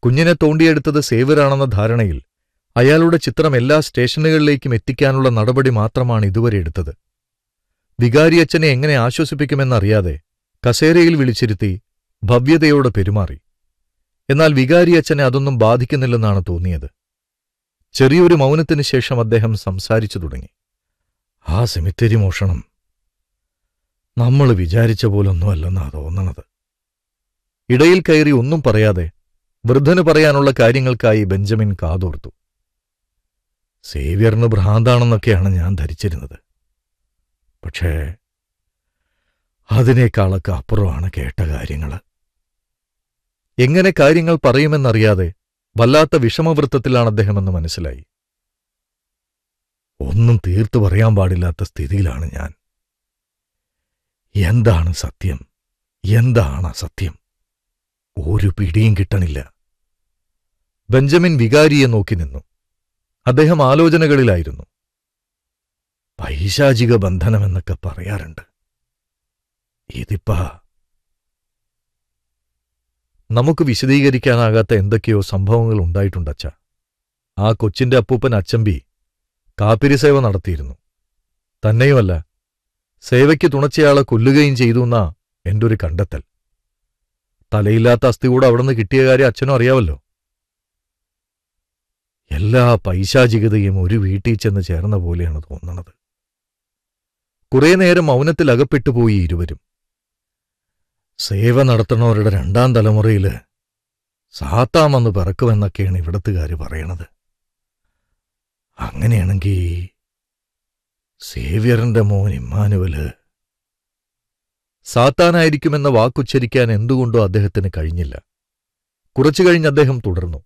കുഞ്ഞിനെ തോണ്ടിയെടുത്തത് സേവ്യറാണെന്ന ധാരണയിൽ അയാളുടെ ചിത്രം എല്ലാ സ്റ്റേഷനുകളിലേക്കും എത്തിക്കാനുള്ള നടപടി മാത്രമാണ് ഇതുവരെ എടുത്തത് വികാരിയച്ഛനെ എങ്ങനെ ആശ്വസിപ്പിക്കുമെന്നറിയാതെ കസേരയിൽ വിളിച്ചിരുത്തി ഭവ്യതയോടെ പെരുമാറി എന്നാൽ വികാരിയച്ഛനെ അതൊന്നും ബാധിക്കുന്നില്ലെന്നാണ് തോന്നിയത് ചെറിയൊരു മൗനത്തിനു ശേഷം അദ്ദേഹം സംസാരിച്ചു തുടങ്ങി ആ സെമിത്തേരി മോഷണം നമ്മൾ വിചാരിച്ച പോലൊന്നുമല്ലെന്നാ തോന്നണത് ഇടയിൽ കയറി ഒന്നും പറയാതെ വൃദ്ധന് പറയാനുള്ള കാര്യങ്ങൾക്കായി ബെഞ്ചമിൻ കാതോർത്തു സേവ്യറിന് ഭ്രാന്താണെന്നൊക്കെയാണ് ഞാൻ ധരിച്ചിരുന്നത് പക്ഷേ അതിനേക്കാളൊക്കെ അപ്പുറമാണ് കേട്ട കാര്യങ്ങൾ എങ്ങനെ കാര്യങ്ങൾ പറയുമെന്നറിയാതെ വല്ലാത്ത വിഷമവൃത്തത്തിലാണ് അദ്ദേഹമെന്ന് മനസ്സിലായി ഒന്നും തീർത്തു പറയാൻ പാടില്ലാത്ത സ്ഥിതിയിലാണ് ഞാൻ എന്താണ് സത്യം എന്താണ് അസത്യം ഒരു പിടിയും കിട്ടണില്ല ബെഞ്ചമിൻ വികാരിയെ നോക്കി നിന്നു അദ്ദേഹം ആലോചനകളിലായിരുന്നു പൈശാചിക ബന്ധനമെന്നൊക്കെ പറയാറുണ്ട് ഇതിപ്പാ നമുക്ക് വിശദീകരിക്കാനാകാത്ത എന്തൊക്കെയോ സംഭവങ്ങൾ ഉണ്ടായിട്ടുണ്ടച്ച ആ കൊച്ചിന്റെ അപ്പൂപ്പൻ അച്ചമ്പി കാപ്പിരി സേവ നടത്തിയിരുന്നു തന്നെയുമല്ല സേവയ്ക്ക് തുണച്ചയാളെ കൊല്ലുകയും ചെയ്തു എന്നാ എന്റെ ഒരു കണ്ടെത്തൽ തലയില്ലാത്ത അസ്ഥി കൂടെ അവിടുന്ന് കിട്ടിയ കാര്യം അച്ഛനും അറിയാവല്ലോ എല്ലാ പൈശാചികതയും ഒരു വീട്ടിൽ ചെന്ന് ചേർന്ന പോലെയാണ് തോന്നണത് കുറേ നേരം മൗനത്തിൽ അകപ്പെട്ടുപോയി ഇരുവരും സേവ നടത്തണവരുടെ രണ്ടാം തലമുറയില് സാത്താമെന്ന് പിറക്കുമെന്നൊക്കെയാണ് ഇവിടത്തുകാര് പറയണത് അങ്ങനെയാണെങ്കിൽ സേവ്യറിന്റെ മോൻ ഇമ്മാനുവല് സാത്താനായിരിക്കുമെന്ന വാക്കുച്ചരിക്കാൻ എന്തുകൊണ്ടോ അദ്ദേഹത്തിന് കഴിഞ്ഞില്ല കുറച്ചു കഴിഞ്ഞ് അദ്ദേഹം തുടർന്നു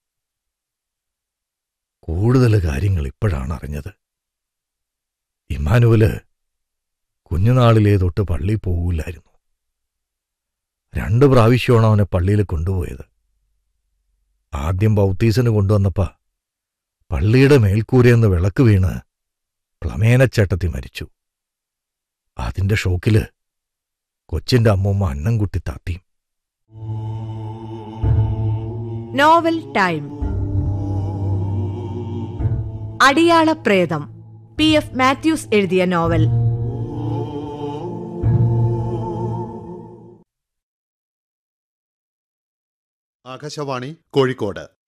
കൂടുതൽ കാര്യങ്ങൾ ഇപ്പോഴാണ് അറിഞ്ഞത് ഇമ്മാനുവല് കുഞ്ഞുനാളിലേ തൊട്ട് പള്ളി പോകില്ലായിരുന്നു രണ്ടു പ്രാവശ്യമാണ് അവനെ പള്ളിയിൽ കൊണ്ടുപോയത് ആദ്യം ബൗത്തീസിന് കൊണ്ടുവന്നപ്പ പള്ളിയുടെ മേൽക്കൂരയെന്ന് വിളക്ക് വീണ് പ്ലമേനച്ചേട്ടത്തി മരിച്ചു അതിന്റെ ഷോക്കില് കൊച്ചിന്റെ അമ്മൂമ്മ അന്നം കുട്ടി താത്തിയും നോവൽ ടൈം അടിയാള പ്രേതം പി എഫ് മാത്യൂസ് എഴുതിയ നോവൽ ആകാശവാണി കോഴിക്കോട്